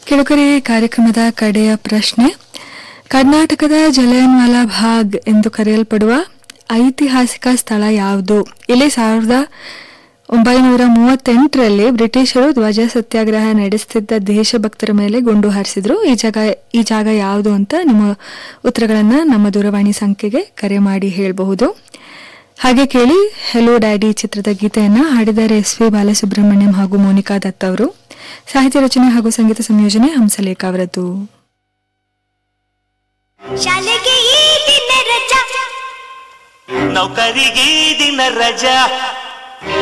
ಕೆಳಕರೆ ಕಾರ್ಯಕ್ರಮದ ಕಡೆಯ ಪ್ರಶ್ನೆ ಕರ್ನಾಟಕದ ಜಲಿಯನ್ವಾಲಾ ಬಾಗ್ ಎಂದು ಕರೆಯಲ್ಪಡುವ ಐತಿಹಾಸಿಕ ಸ್ಥಳ ಯಾವುದು ಇಲ್ಲಿ ಸಾವಿರದ ಒಂಬೈನೂರ ಮೂವತ್ತೆಂಟರಲ್ಲಿ ಬ್ರಿಟಿಷರು ಧ್ವಜ ಸತ್ಯಾಗ್ರಹ ನಡೆಸುತ್ತಿದ್ದ ದೇಶಭಕ್ತರ ಮೇಲೆ ಗುಂಡು ಹಾರಿಸಿದ್ರು ಈ ಜಾಗ ಈ ಜಾಗ ಯಾವುದು ಅಂತ ನಿಮ್ಮ ಉತ್ತರಗಳನ್ನು ನಮ್ಮ ದೂರವಾಣಿ ಸಂಖ್ಯೆಗೆ ಕರೆ ಮಾಡಿ ಹೇಳಬಹುದು ಹಾಗೆ ಕೇಳಿ ಹೆಲೋ ಡ್ಯಾಡಿ ಚಿತ್ರದ ಗೀತೆಯನ್ನ ಹಾಡಿದ್ದಾರೆ ಎಸ್ ವಿ ಬಾಲಸುಬ್ರಹ್ಮಣ್ಯಂ ಹಾಗೂ ಮೋನಿಕಾ ದತ್ ಅವರು ಸಾಹಿತ್ಯ ರಚನೆ ಹಾಗೂ ಸಂಗೀತ ಸಂಯೋಜನೆ ಹಂಸಲೇಖ ಅವರದ್ದು ಶಾಲೆಗೆ ಈ ದಿನ ರಜಾ ನೌಕರಿಗೆ ದಿನ ರಜಾ